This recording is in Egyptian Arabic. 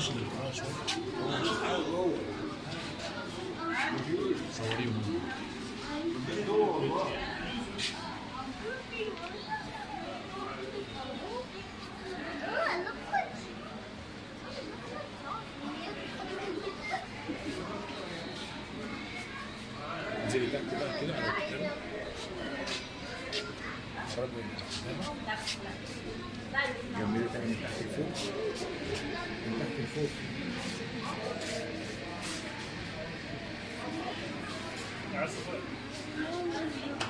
ماشي للقاعة شوية صوريهم انزلي تحت بقى كده على الكتاب اتفرجوا هنا. جميل تاني من تحت لفوق من تحت لفوق عايز صفر.